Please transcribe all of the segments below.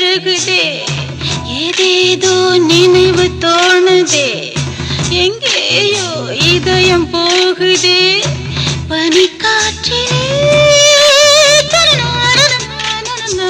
பெருகுதே ஏதேதோ நினைவு தோணுதே எங்கேயோ இதயம் போகுதே பனிக்காற்றிலே தனநானனநானனா.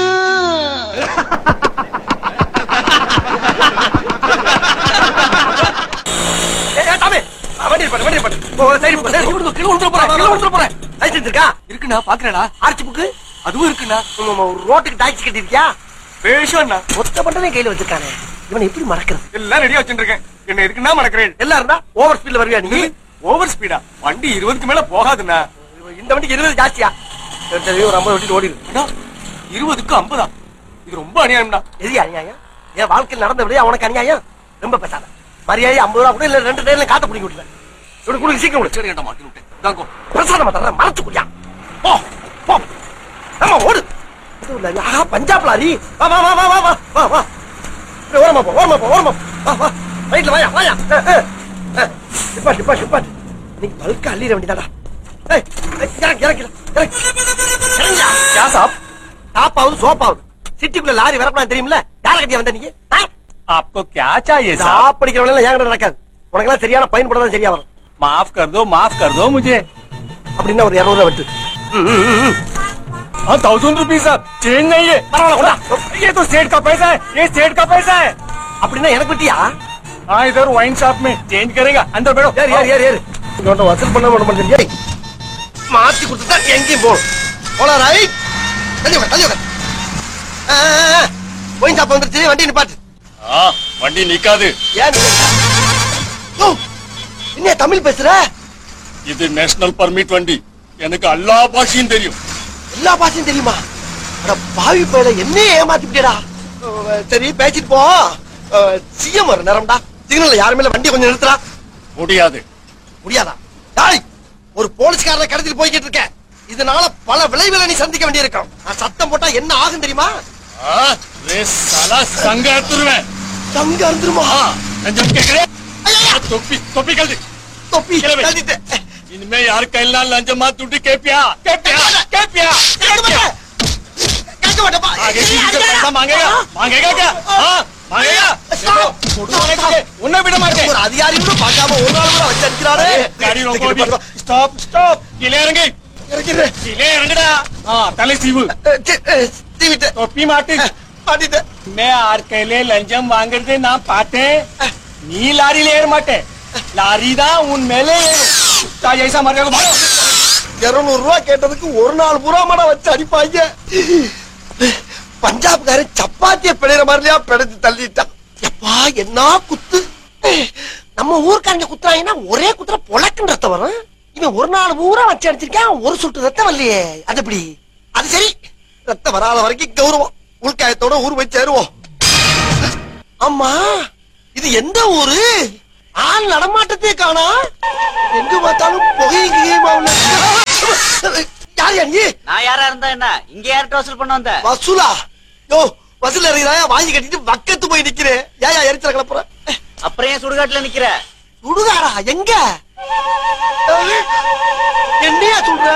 ஏய், ஏய், டாமி, ஆ, வண்டி நிப்பாட்டு, வண்டி நிப்பாட்டு. ஓ, சைடு போ, சைடு போ. கீழே விழுந்துற போறேன், கீழே விழுந்துற போறேன். லைசென்ஸ் இருக்கா? இருக்குண்ணா பாக்குறேடா ஆர்ச்சி புக்கு? அதுவும் இருக்குண்ணா உம், உம், ஒரு ரோட்டுக்கு டாக்ஸி கட்டிருக்கியா? பேஷண்ணா மொத்த பண்டமே கையில வச்சிருக்கானே. இவனை எப்படி மறக்கிறது? எல்லாம் ரெடியா வச்சுருக்கேன் என்ன இருக்குன்னா மறக்கிறேன் எல்லாம் இருந்தா ஓவர் ஸ்பீட்ல வருவியா நீ? ஓவர் ஸ்பீடா வண்டி இருபதுக்கு மேல போகாதுண்ணா இந்த வண்டிக்கு இருபது ஜாஸ்தியா? சரி, சரி, ஒரு ஐம்பது வண்டிட்டு ஓடிடு. அண்ணா, இருபதுக்கு ஐம்பதா இது ரொம்ப அநியாயம்டா எது அநியாயம்? என் வாழ்க்கையில் நடந்த விடையா உனக்கு அநியாயம்? ரொம்ப பேசாத. மரியாதை ஐம்பது ரூபா கூட இல்ல ரெண்டு டைம்ல காத்த பிடிக்க விட்டுருவேன். இவனுக்கு கொடுங்க, சீக்கிரம் கொடு. சரி ஏன்டா மாட்டி விட்டேன் தாங்கோ பிரசாதமா தர்றேன், மறைச்சு குடியா. போ, போ. ஆமா, ஓடு. இது இல்ல, ஆஹா, பஞ்சாப் லாரி. வா, வா, வா, வா, வா, வா, வா, வா. இப்படி ஓரமா போ, ஓரமா போ, ஓரமா போ. வா, வா. ரைட்ல வாயா, வாயா. அஹ், அஹ், அஹ். நிப்பாட்டு, நிப்பாட்டு, நிப்பாட்டு. இன்னைக்கு பல்கா அள்ளிட வேண்டியதாடா. ஏய், ஏய், இறங்கு, இறங்கு, இறங்கு. இறங்குயா. யா, சாப். சாப்பாவது, சோப்பாவது. சிட்டிக்குள்ள லாரி வரப்பலாம் தெரியுமில்ல யார கட்டியா வந்த நீங்க ஆ? आपको क्या चाहिए साहब சாப்பிடிக்கிறவங்க எல்லாம் என்கிட்ட நடக்காது உனக்கெல்லாம் சரியான பயன்படுறதா சரியா வரும் माफ कर दो माफ कर दो मुझे அப்படின்னா ஒரு இருநூறு ரூபா விட்டு ம், ம், ம், ம். हाँ थाउजेंड रुपीज साहब चेंज नहीं है பரவாயில்ல கொண்டா. ये तो सेठ का पैसा है ये सेठ का पैसा है அப்படின்னா எனக்கு விட்டியா हाँ इधर वाइन शॉप में चेंज करेगा अंदर बैठो ஏறு ஏறு ஏறு ஏறு இன்னொன்று வசூல் பண்ண விட மாட்டேன் ஏய் மாத்தி கொடுத்துட்டா எங்கேயும் போகணும் போலாம் ரைட் தள்ளி உட்கார் தள்ளி உட்கார் ஆ, ஆ, ஆ. போய் சாப்பா வந்துருச்சு வண்டி நிப்பாட்டு हाँ वंडी निकाது ஏன் ஓ, என்ன தமிழ் பேசுற இது நேஷனல் பர்மிட் வண்டி எனக்கு எல்லா பாஷையும் தெரியும் எல்லா பாஷையும் தெரியுமா அட பாவி பயில என்ன ஏமாத்திட்டேடா சரி பேசிட்டு போ சிஎம் வர நேரம்டா சிக்னல்ல யாருமே இல்ல, வண்டியை கொஞ்சம் நிறுத்துறா முடியாது முடியாதா டாய் ஒரு போலீஸ்காரனை கடத்திட்டு போய்கிட்டு இருக்க இதனால பல விளைவுகளை நீ சந்திக்க வேண்டியிருக்கும் நான் சத்தம் போட்டா என்ன ஆகும் தெரியுமா हाँ रे साला संग तुरवें தங்க அறுந்துருமா हाँ लंजम के करे टोपी टोपी कर दे தொப்பி கிளம்பு. கழட்டிட்டேன். इनमें यार कहना लंजम मत टूटी के पिया के पिया के पिया கேட்க மாட்டேன். கேட்க மாட்டேன்ப்பா. आगे ஏய், किसी से அடிக்காத. पैसा मांगेगा मांगेगा क्या हाँ मांगेगा Stop. छोटू वाले को उन्हें बिना मारते ஒரு அதிகாரி கூட பார்க்காம ஒரு நாள் கூட வச்சு அடிக்கிறாரு गाड़ी रोको अभी स्टॉप स्टॉप किले इറങ്ങി இறக்கிறேன். किले इറങ്ങടാ हाँ तले सीव அஹ், சி, அஹ், தீவிட்டு. टोपी माटी அஹ், மாட்டிட்டேன். मैं आर कहले लंजम वांगड़ते ना पाते नी लारी लेर माटे लारी दा उन मेले कुत्ता जैसा मर गया भागो இருநூறு ரூபாய் கேட்டதுக்கு ஒரு நாள் பூரா மடம் வச்சு அடிப்பாங்க பஞ்சாப்காரன் சப்பாத்திய பிழைற மாதிரியா பிழைச்சு தள்ளிட்டான் எப்பா என்ன குத்து நம்ம ஊர்க்காரங்க குத்துறாங்கன்னா ஒரே குத்துற பொழக்குன்னு ரத்தம் வரும் இவன் ஒரு நாள் பூரா வச்சு அடிச்சிருக்கான் ஒரு சொட்டு ரத்தம் வரலையே அது எப்படி அது சரி ரத்தம் வராத வரைக்கும் கௌரவம் உள்காயத்தோட ஊர் போய் சேருவோம் ஆமா இது எந்த ஊரு ஆள் நடமாட்டத்தே காணா எங்க பார்த்தாலும் புகையும் கிகையுமாவுல யார் யா நீ நான் யாரா இருந்தா என்ன இங்க யார்கிட்ட வசூல் பண்ண வந்த வசூலா யோ வசூல் இறங்கிறாயா வாங்கி கட்டிட்டு வக்கத்து போய் நிக்கிறேன் ஏயா எரிச்சல கிளப்புற அப்புறம் ஏன் சுடுகாட்டுல நிக்கிற சுடுகாரா எங்க அஹ், என்னையா சொல்ற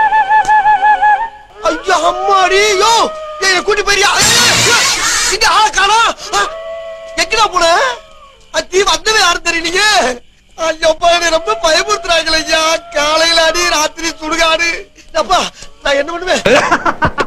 ஐயா அம்மாடி யோ ஏய் கூட்டி போயிரியா இங்க ஆள காணா எங்கடா போன அத்தி வந்தவே யாரும் தெரியலீங்க ஐயப்பா என்னை ரொம்ப பயமுறுத்துறாங்களே ஐயா காலையில அடி ராத்திரி சுடுகாடு அப்பா நான் என்ன பண்ணுவேன்